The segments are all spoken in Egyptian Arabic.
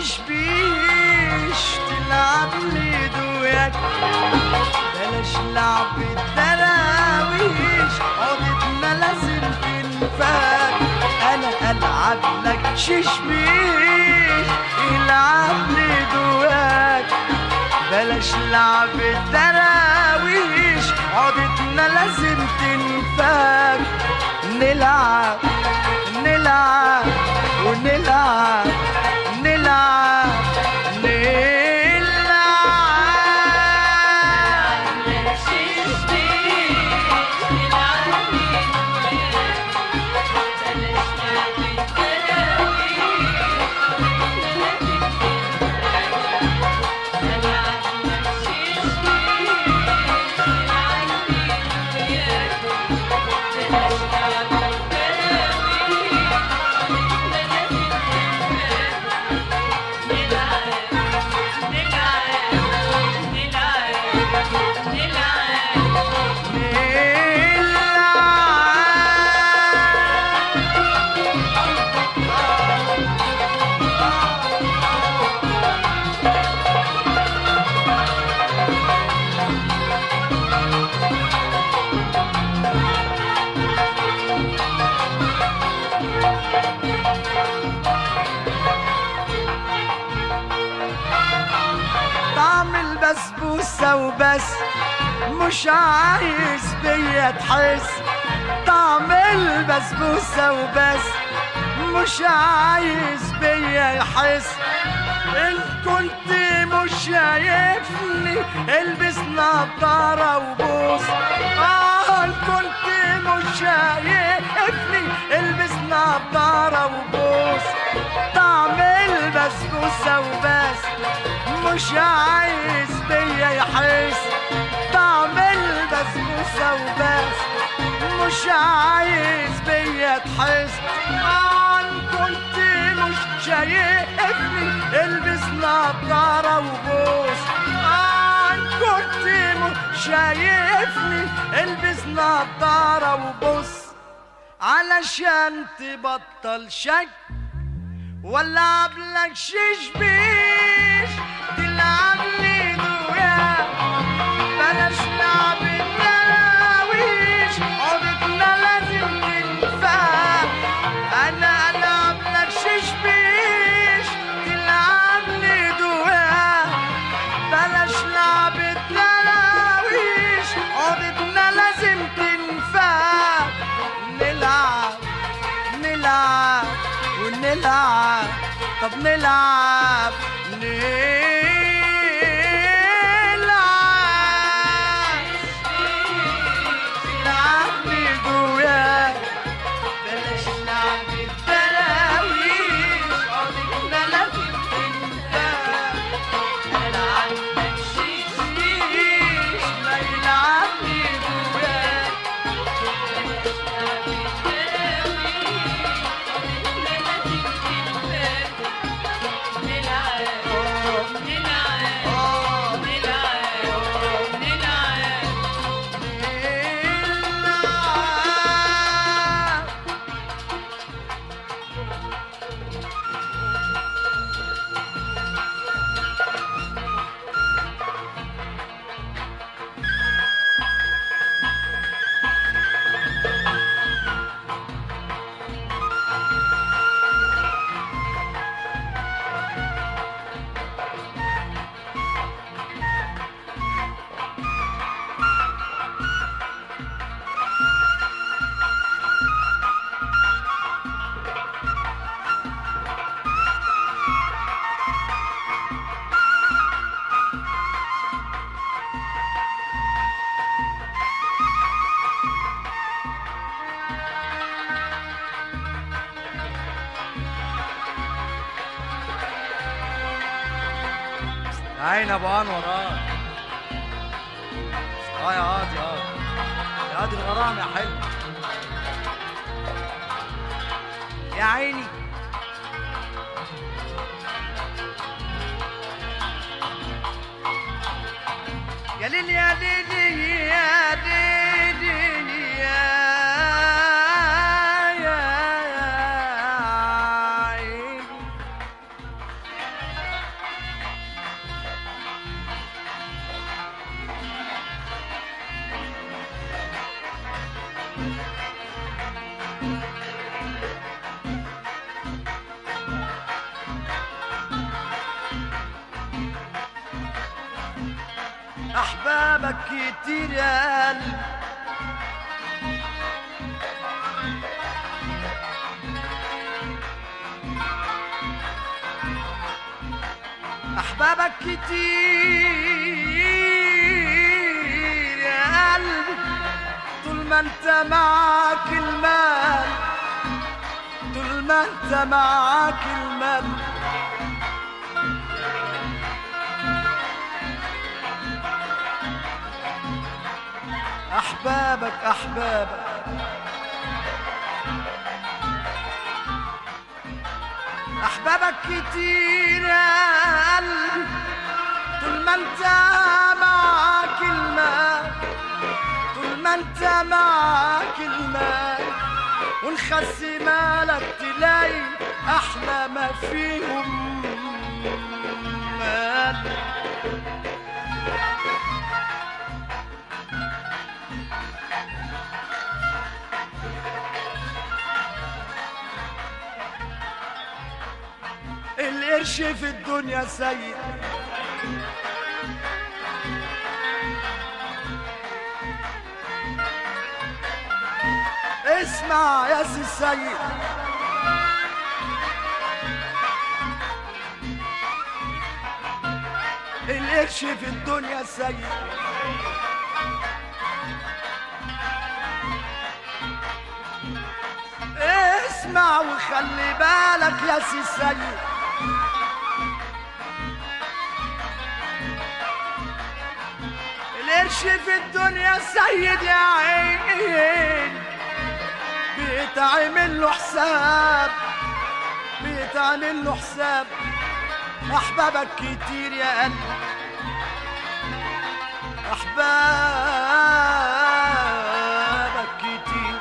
شبيش تلعب لي دوياك بلاش لعب الدراويش عودتنا لازم تنفاك انا العب لك ششبيش يلعب لي دوياك بلاش لعب الدراويش عودتنا لازم تنفاك نلعب نلعب ونلعب نلعب نلعب نلعب طعم البسبوسة وبس مش عايز بيا تحس طعم البسبوسة وبس مش عايز بيا يحس ان كنت مش شايفني البس نضارة وبوس اه ان كنت مش شايفني البس نضارة وبوس طعم البسبوسة وبس مش عايز بيا يحس طعم البسبوسة وبس مش عايز بيا تحس عن كنت مش شايفني البس نضارة وبوس عن كنت مش شايفني البس نضارة وبوس علشان تبطل شك ولا عبلك ششبيش تلعب لي دويا بلاش لعب الدراويش عودتنا لازم تنفع انا العب لك ششبيش تلعب لي دويا بلاش لعب الدراويش عودتنا لازم تنفع نلعب نلعب ونلعب طب نلعب نلعب نلعب بدوياك بلاش لعب التراويح عودتنا لازم تنفع نلعب مشيش ما يلعب بدوياك نلعب عين ابو انور اه اه يا هادي اه يا هادي الغرام يا حلو يا عيني يا ليل يا ليل يا ليل يا يا يا عيني احبابك كتير يا قلبي احبابك كتير يا قلبي طول ما انت معاك المال طول ما انت معاك المال احبابك احبابك احبابك كتير يا قلبي طول ما انت معاك المال طول ما انت معاك المال ونخس مالك تلاقي احلى ما فيهم مال القرش في الدنيا سيد اسمع يا سي السيد القرش في الدنيا سيد اسمع وخلي بالك يا سي السيد القرش في الدنيا سيد يا عين بيتعمل له حساب بيتعمل له حساب احبابك كتير يا قلبي احبابك كتير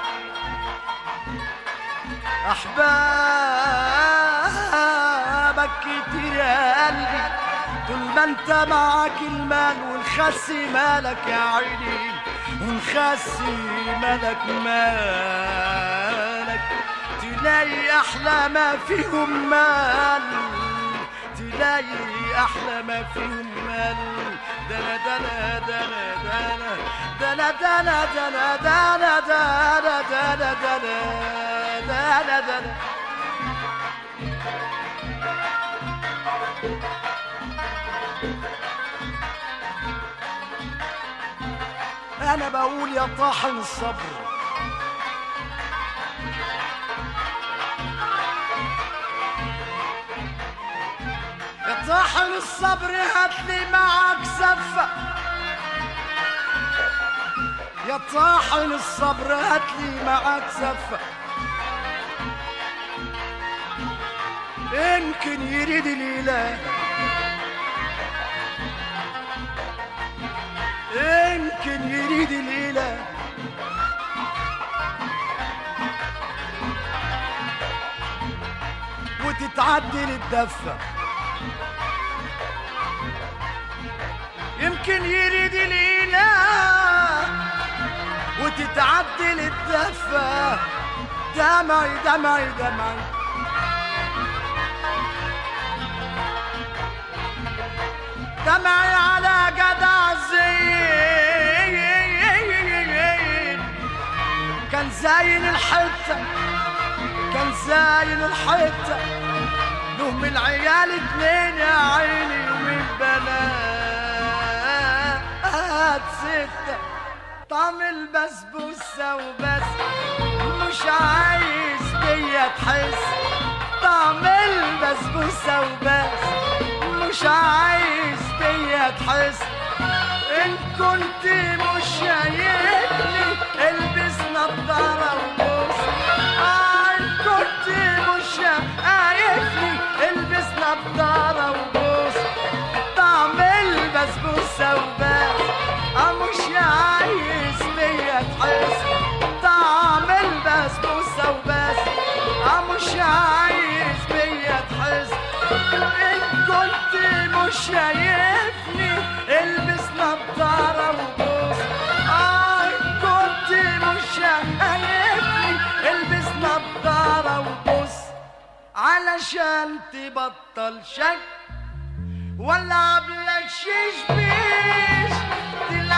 احبابك كتير يا قلبي طول ما انت معاك المال والخسي مالك يا عيني ونخسي مالك مالك تلاقي احلى ما فيهم مال تلاقي احلى ما فيهم مال دنا دنا دنا دنا دنا دنا دنا دنا دنا دنا دنا دنا دنا انا بقول يا طاحن الصبر يا طاحن الصبر هاتلي معك سفة يا طاحن الصبر هاتلي معك سفة يمكن يريد الإله يمكن يريد الإله وتتعدل الدفة يمكن يريد الإله وتتعدل الدفة دمعي دمعي دمعي دمعي على جدع زين كان زاين الحتة كان زاين الحتة له من العيال اتنين يا عيني ومن بنات ستة طعم البسبوسة وبس مش عايز بيا تحس طعم البسبوسة وبس مش عايز بيا تحس ان كنت مش شايفني البس نضارة وبص آه ان كنت مش شايفني البس نضارة وبص طعم البسبوسة وبس آه مش عايز بيا تحس طعم البسبوسة وبس آه مش عايز بيا تحس ان كنت مش شايفني البس نضارة وبص آه ان كنت مش شايفني البس نضارة وبص علشان تبطل شك ولا عبلك شيش بيش